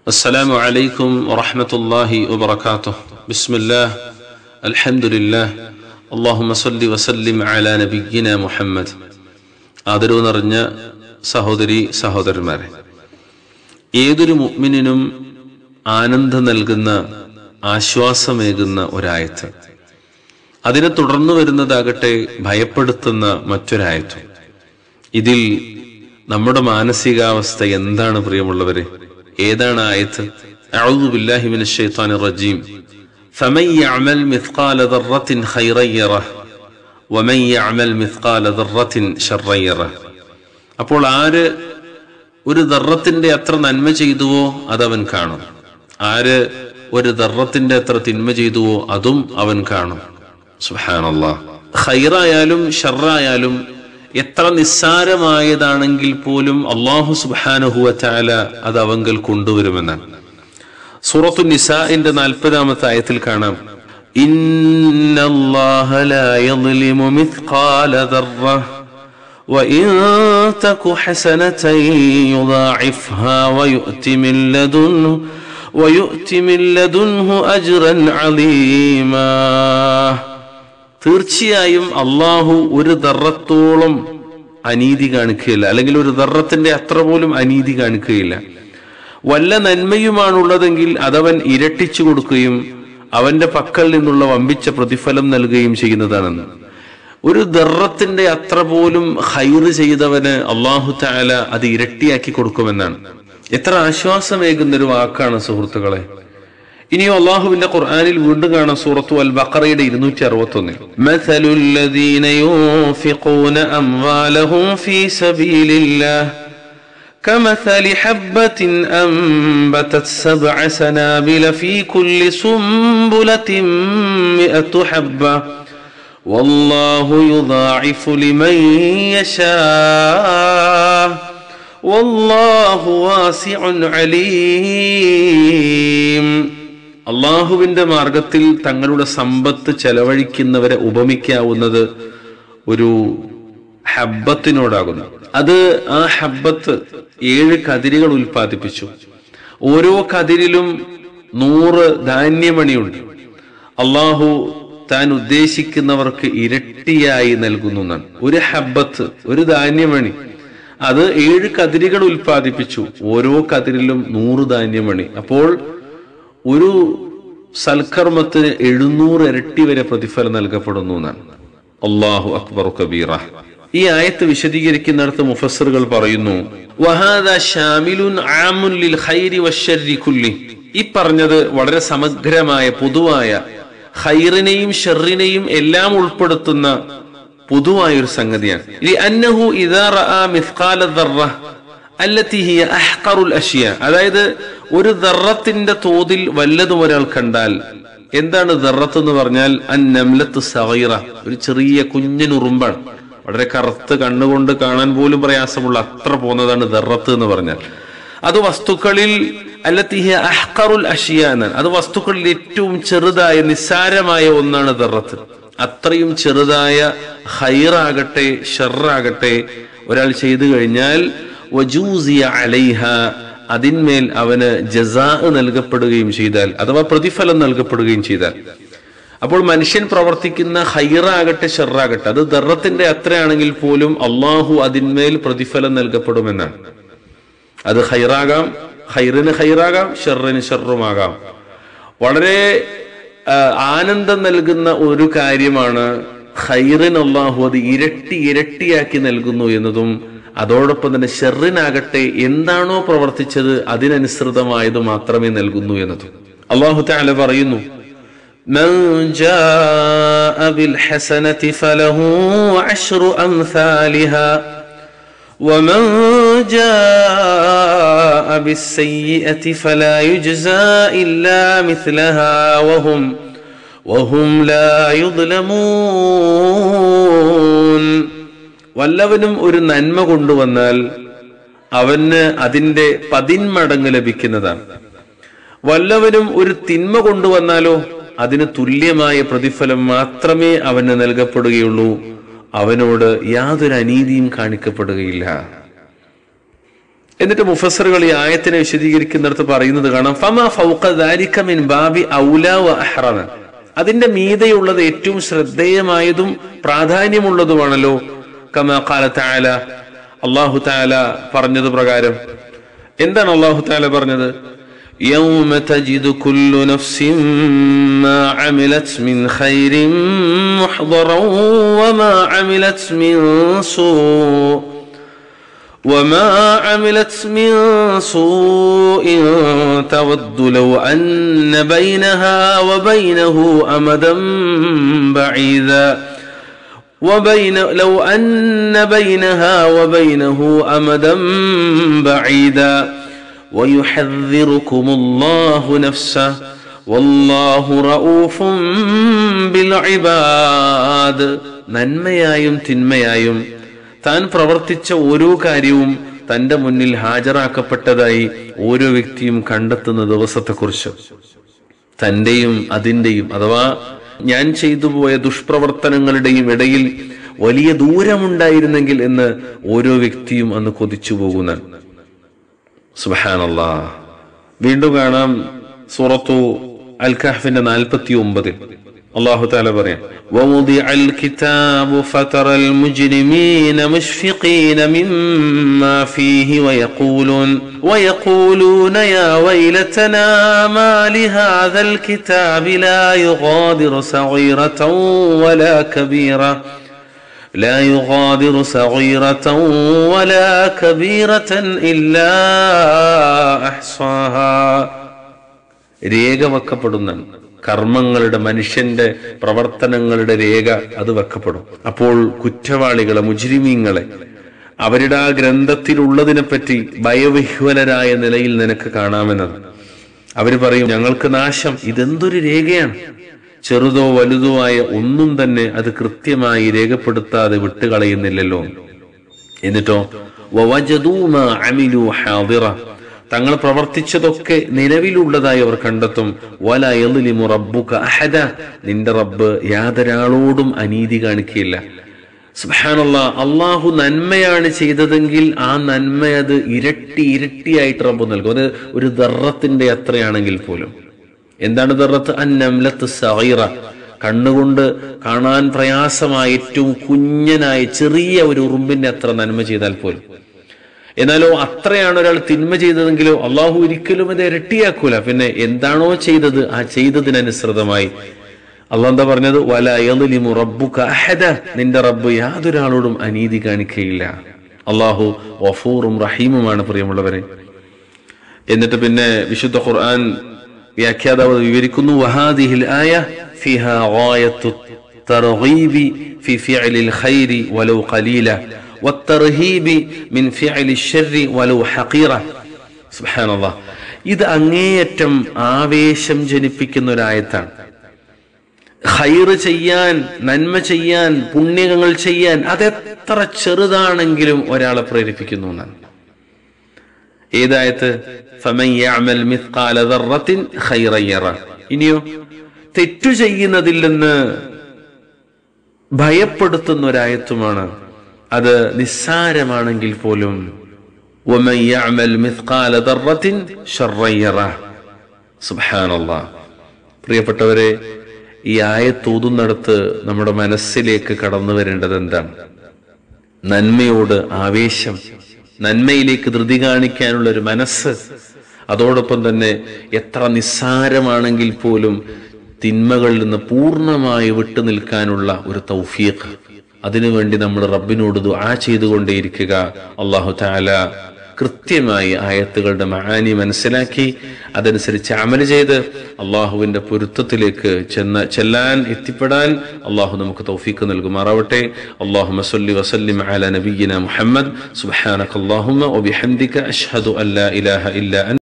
السلام عليكم ورحمة الله وبركاته بسم الله الحمد لله اللهم صل وسلم على نبينا محمد ആദരവ് നിറഞ്ഞ സഹോദരി സഹോദരന്മാരെ ഏതൊരു മുഅ്മിനിനും ആനന്ദം നൽകുന്ന ആശ്വാസമേകുന്ന ഒരായത്ത് അതിനെ തുടർന്നു വരുന്നതാകട്ടെ ഭയപ്പെടുത്തുന്ന മറ്റൊരായത്തും ഇതിൽ നമ്മുടെ മാനസികാവസ്ഥ എന്താണ് പ്രിയമുള്ളവരെ ഏതാണ് ആയത്ത് അഊദു ബില്ലാഹി മിനശ് ശൈത്വാനിർ റജീം ഫമൻ യഅമൽ മിത്ഖാല ദർറത്തിൻ ഖൈറൻ യറഹ് വമൻ യഅമൽ മിത്ഖാല ദർറത്തിൻ ശർറൻ യറഹ് അപ്പോൾ ആര് ഒരു ദർറത്തിന്റെ അത്ര നന്മ ചെയ്തുവോ അതവൻ കാണും ആര് ഒരു ദർറത്തിന്റെ അത്ര തിന്മ ചെയ്തുവോ അതും അവൻ കാണും സുബ്ഹാനല്ലാഹ് ഖൈറായാലും ഷർറായാലും എത്ര നിസ്സാരമായതാണെങ്കിൽ പോലും അള്ളാഹു സുബാനഹുവ ചാല അത് അവങ്കൽ കൊണ്ടുവരുമെന്നാണ് സൂറത്തു നിസാഇന്റെ നാൽപ്പതാമത്തെ ആയത്തിൽ കാണാം إن الله لا يظلم مثقال ذرة وإن تك حسنة يضاعفها ويؤت من لدنه ويؤت من لدنه أجرا عظيما തീർച്ചയായും അള്ളാഹു ഒരു ദർറത്തോളം അനീതി കാണിക്കുകയില്ല അല്ലെങ്കിൽ ഒരു ദർറത്തിന്റെ അത്ര പോലും അനീതി കാണിക്കുകയില്ല വല്ല നന്മയുമാണുള്ളതെങ്കിൽ അതവൻ ഇരട്ടിച്ചു കൊടുക്കുകയും അവന്റെ പക്കൽ നിന്നുള്ള വമ്പിച്ച പ്രതിഫലം നൽകുകയും ചെയ്യുന്നതാണെന്ന് ഒരു ദർറത്തിന്റെ അത്ര പോലും ഹൈറ് ചെയ്തവന് അള്ളാഹു താല അത് ഇരട്ടിയാക്കി കൊടുക്കുമെന്നാണ് എത്ര ആശ്വാസമേകുന്ന ഒരു വാക്കാണ് സുഹൃത്തുക്കളെ ഇനിയോ അള്ളാഹുവിന്റെ ഖുർആനിൽ വീണ്ടും കാണാം സൂറത്തു അൽ ബഖറയുടെ ഇരുന്നൂറ്റി അറുപത്തി ഒന്നിൽ മഥലുല്ലദീന യൂഫിഖൂന അംവാലഹും ഫീ സബീലില്ലാഹ് كمثل حبة أنبتت سبع سنابل في كل سنبلة مئة حبة والله يضاعف لمن يشاء والله واسع عليم അള്ളാഹുവിന്റെ മാർഗത്തിൽ തങ്ങളുടെ സമ്പത്ത് ചെലവഴിക്കുന്നവരെ ഉപമിക്കാവുന്നത് ഒരു ഹബ്ബത്തിനോടാകുന്നു അത് ആ ഹബ്ബത്ത് ഏഴ് കതിരുകൾ ഉൽപ്പാദിപ്പിച്ചു ഓരോ കതിരിലും നൂറ് ധാന്യമണിയുണ്ട് അള്ളാഹു താൻ ഉദ്ദേശിക്കുന്നവർക്ക് ഇരട്ടിയായി നൽകുന്നു എന്നാണ് ഒരു ഹബ്ബത്ത് ഒരു ധാന്യമണി അത് ഏഴ് കതിരുകൾ ഉൽപ്പാദിപ്പിച്ചു ഓരോ കതിരിലും നൂറ് ധാന്യമണി അപ്പോൾ ഒരു സൽക്കർമ്മത്തിന് എഴുന്നൂറ് ഇരട്ടി വരെ പ്രതിഫലം നൽകപ്പെടുന്നു എന്നാണ് അള്ളാഹു അക്ബർ കബീറ ഈ ആയത്ത് വിശദീകരിക്കുന്നിടത്ത് മുഫസറുകൾ പറയുന്നു വഹാദ ഷാമിലുൻ ആമുൻ ലിൽ ഖൈരി വശർരി കുല്ലി ഈ പറഞ്ഞത് വളരെ സമഗ്രമായ പൊതുവായ ഖൈറിനെയും ഷെറിനെയും എല്ലാം ഉൾപ്പെടുത്തുന്ന പൊതുവായ ഒരു സംഗതിയാണ് അന്നഹു ഇദാ റആ മിസ്ഖാല ദർറ അല്ലത്തി ഹിയ അഹ്ഖറുൽ അഷ്യ അതായത് ഒരു ദർറത്തിന്റെ തോതിൽ വല്ലതും ഒരാൾ കണ്ടാൽ എന്താണ് ദർറത്ത് എന്ന് പറഞ്ഞാൽ അൻ നംലത്ത് സഗീറ ഒരു ചെറിയ കുഞ്ഞൻ ഉറുമ്പാണ് വളരെ കറുത്ത് കണ്ണുകൊണ്ട് കാണാൻ പോലും പ്രയാസമുള്ള അത്ര പോകുന്നതാണ് ദർറത്ത് എന്ന് പറഞ്ഞാൽ അത് വസ്തുക്കളിൽ അല്ലത്തിഹ അഹ്കറുൽ അഷിയ എന്നാണ് അത് വസ്തുക്കളിൽ ഏറ്റവും ചെറുതായ നിസ്സാരമായ ഒന്നാണ് ദർറത്ത് അത്രയും ചെറുതായ ഹൈറാകട്ടെ ഷെറാകട്ടെ ഒരാൾ ചെയ്തു കഴിഞ്ഞാൽ വജൂസിയ അലൈഹ അതിന്മേൽ അവന് ജസാ നൽകപ്പെടുകയും ചെയ്താൽ അഥവാ പ്രതിഫലം നൽകപ്പെടുകയും ചെയ്താൽ അപ്പോൾ മനുഷ്യൻ പ്രവർത്തിക്കുന്ന ഹൈറാകട്ടെ ഷെറാകട്ടെ അത് ദർറത്തിന്റെ അത്രയാണെങ്കിൽ പോലും അള്ളാഹു അതിന്മേൽ പ്രതിഫലം നൽകപ്പെടുമെന്നാണ് അത് ഹൈറാകാം ഹൈറിന് ഹൈറാകാം ഷെറിന് ഷെറുമാകാം വളരെ ആനന്ദം നൽകുന്ന ഒരു കാര്യമാണ് ഹൈറിന് അള്ളാഹു അത് ഇരട്ടി ഇരട്ടിയാക്കി നൽകുന്നു എന്നതും അതോടൊപ്പം തന്നെ ഷെറിനാകട്ടെ എന്താണോ പ്രവർത്തിച്ചത് അതിനനുസൃതമായത് മാത്രമേ നൽകുന്നു എന്നതും അള്ളാഹു താല പറയുന്നു من جاء بالحسنة فله عشر أمثالها ومن جاء بالسيئة فلا يجزى إلا مثلها وهم وهم لا يظلمون വല്ലവനും ഒരു നന്മ കൊണ്ടുവന്നാൽ അവന് അതിന്റെ പതിന്മടങ്ങ് ലഭിക്കുന്നതാണ് വല്ലവനും ഒരു തിന്മ കൊണ്ടുവന്നാലോ അതിന് തുല്യമായ പ്രതിഫലം മാത്രമേ അവന് നൽകപ്പെടുകയുള്ളൂ അവനോട് യാതൊരു അനീതിയും കാണിക്കപ്പെടുകയില്ല എന്നിട്ട് മുഫസറുകൾ ഈ ആയത്തിനെ വിശദീകരിക്കുന്നിടത്ത് പറയുന്നത് കാണാം ഫമ ഫൗഖ ദാലിക മിൻ ബാബി ഔല വ അഹ്റമ അതിന്റെ മീതെയുള്ളത് ഏറ്റവും ശ്രദ്ധേയമായതും പ്രാധാന്യമുള്ളതുമാണല്ലോ കമ ഖാല തആല അല്ലാഹു തആല പറഞ്ഞത് പ്രകാരം എന്താണ് അല്ലാഹു തആല പറഞ്ഞത് يوم تجد كل نفس ما عملت من خير محضرا وما عملت من سوء وما عملت من سوء تود لو أن بينها وبينه أمدا بعيدا وبين لو أن بينها وبينه أمدا بعيدا ويحذركم الله نفسه والله رؤوف بالعباد നന്മയായും തിന്മയായും താൻ പ്രവർത്തിച്ച ഓരോ കാര്യവും തന്റെ മുന്നിൽ ഹാജരാക്കപ്പെട്ടതായി ഓരോ വ്യക്തിയും കണ്ടെത്തുന്ന ദിവസത്തെക്കുറിച്ച് തന്റെയും അതിന്റെയും അഥവാ ഞാൻ ചെയ്തു പോയ ദുഷ്പ്രവർത്തനങ്ങളുടെയും ഇടയിൽ വലിയ ദൂരമുണ്ടായിരുന്നെങ്കിൽ എന്ന് ഓരോ വ്യക്തിയും അന്ന് കൊതിച്ചു പോകുന്ന സുബാനല്ലാ വീണ്ടും കാണാം സൂറത്തു അൽ കഹ്ഫിന്റെ നാൽപ്പത്തി ഒമ്പതിൽ അള്ളാഹു താല പറയാം ووضع الكتاب فترى المجرمين مشفقين مما فيه ويقولون ويقولون يا ويلتنا ما لهذا الكتاب لا يغادر صغيرة ولا كبيرة لا يغادر صغيرة ولا كبيرة إلا أحصاها രേഖ വെക്കപ്പെടുന്ന കർമ്മങ്ങളുടെ മനുഷ്യന്റെ പ്രവർത്തനങ്ങളുടെ രേഖ അത് വെക്കപ്പെടും അപ്പോൾ കുറ്റവാളികളെ മുജ്രിമീങ്ങളെ അവരുടെ ആ ഗ്രന്ഥത്തിലുള്ളതിനെ പറ്റി ഭയവിഹ്വലരായ നിലയിൽ നിനക്ക് കാണാമെന്നത് അവര് പറയും ഞങ്ങൾക്ക് നാശം ഇതെന്തൊരു രേഖയാണ് ചെറുതോ വലുതോ ആയ ഒന്നും തന്നെ അത് കൃത്യമായി രേഖപ്പെടുത്താതെ വിട്ടുകളയുന്നില്ലല്ലോ എന്നിട്ടോ വവജദൂ മാ അമിലു ഹാദിറ തങ്ങൾ പ്രവർത്തിച്ചതൊക്കെ നിലവിലുള്ളതായി അവർ കണ്ടെത്തും വല യദ്ലിമു റബ്ബുക അഹദ നിന്റെ റബ്ബ് യാതൊരാളോടും അനീതി കാണിക്കുകയില്ല സുബ്ഹാനല്ലാ അള്ളാഹു നന്മയാണ് ചെയ്തതെങ്കിൽ ആ നന്മ അത് ഇരട്ടി ഇരട്ടിയായിട്ട് റബ്ബ് നൽകും അത് ഒരു ദർറത്തിന്റെ അത്രയാണെങ്കിൽ പോലും എന്താണ് ദർറത്ത് അന്നംലത്ത് സഗീറ കണ്ണുകൊണ്ട് കാണാൻ പ്രയാസമായ ഏറ്റവും കുഞ്ഞനായ ചെറിയ ഒരു ഉറുമ്പിന്റെ അത്ര നന്മ ചെയ്താൽ പോലും എന്നാലോ അത്രയാണ് ഒരാൾ തിന്മ ചെയ്തതെങ്കിലോ അള്ളാഹു ഒരിക്കലും അത് ഇരട്ടിയാക്കൂല പിന്നെ എന്താണോ ചെയ്തത് ആ ചെയ്തതിനനുസൃതമായി അള്ളാഹ് എന്താ പറഞ്ഞത് വല യദ്ലിമു റബ്ബുക അഹദ നിന്റെ റബ്ബ് യാതൊരാളോടും അനീതി കാണിക്കുകയില്ല അള്ളാഹു വഫൂറും റഹീമുമാണ് പ്രിയമുള്ളവരെ എന്നിട്ട് പിന്നെ വിശുദ്ധ ഖുർആൻ വ്യാഖ്യാതാവ് വിവരിക്കുന്നു വഹാദിഹിൽ ആയ ഫിഹ ഗായത്തു തർഗീബി ഫി ഫിഅലിൽ ഖൈരി വലൗ ഖലീല والترهيب من فعل الشر ولو حقيرة سبحان الله ഇത് അങ്ങേയറ്റം ആവേശം ജനിപ്പിക്കുന്ന ഒരായത്താണ് ഹൈറ് ചെയ്യാൻ നന്മ ചെയ്യാൻ പുണ്യങ്ങൾ ചെയ്യാൻ അതെത്ര ചെറുതാണെങ്കിലും ഒരാളെ പ്രേരിപ്പിക്കുന്നു എന്നാണ് ഏതായത് فمن يعمل مثقال ذرة خيرا يره ഇനിയോ തെറ്റു ചെയ്യുന്നതിൽ നിന്ന് ഭയപ്പെടുത്തുന്ന ഒരായത്തുമാണ് അത് നിസ്സാരമാണെങ്കിൽ പോലും ومن يعمل مثقال ذرة شرا يره سبحان الله പ്രിയപ്പെട്ടവരെ ഈ ആയത്തോതുന്നിടത്ത് നമ്മുടെ മനസ്സിലേക്ക് കടന്നു വരേണ്ടത് എന്താണ് നന്മയോട് ആവേശം നന്മയിലേക്ക് ധൃതി കാണിക്കാനുള്ള ഒരു മനസ്സ് അതോടൊപ്പം തന്നെ എത്ര നിസ്സാരമാണെങ്കിൽ പോലും തിന്മകളിൽ നിന്ന് പൂർണ്ണമായി വിട്ടു നിൽക്കാനുള്ള ഒരു തൗഫീഖ് അതിനുവേണ്ടി നമ്മൾ റബ്ബിനോട് ദുആ ചെയ്തുകൊണ്ടേയിരിക്കുക അള്ളാഹു താല കൃത്യമായി ആയത്തുകളുടെ മഹാനി മനസ്സിലാക്കി അതനുസരിച്ച് അമല് ചെയ്ത് അള്ളാഹുവിന്റെ പൊരുത്തത്തിലേക്ക് ചെന്ന ചെല്ലാൻ എത്തിപ്പെടാൻ അള്ളാഹു നമുക്ക് തൗഫീക്ക് നൽകുമാറാവട്ടെ അള്ളാഹു മസല്ലി വസല്ലിം അല നബിയിന മുഹമ്മദ് സുബ്ഹാനക അല്ലാഹുമ്മ വബിഹംദിക അഷ്ഹദു അല്ലാ ഇലാഹ ഇല്ല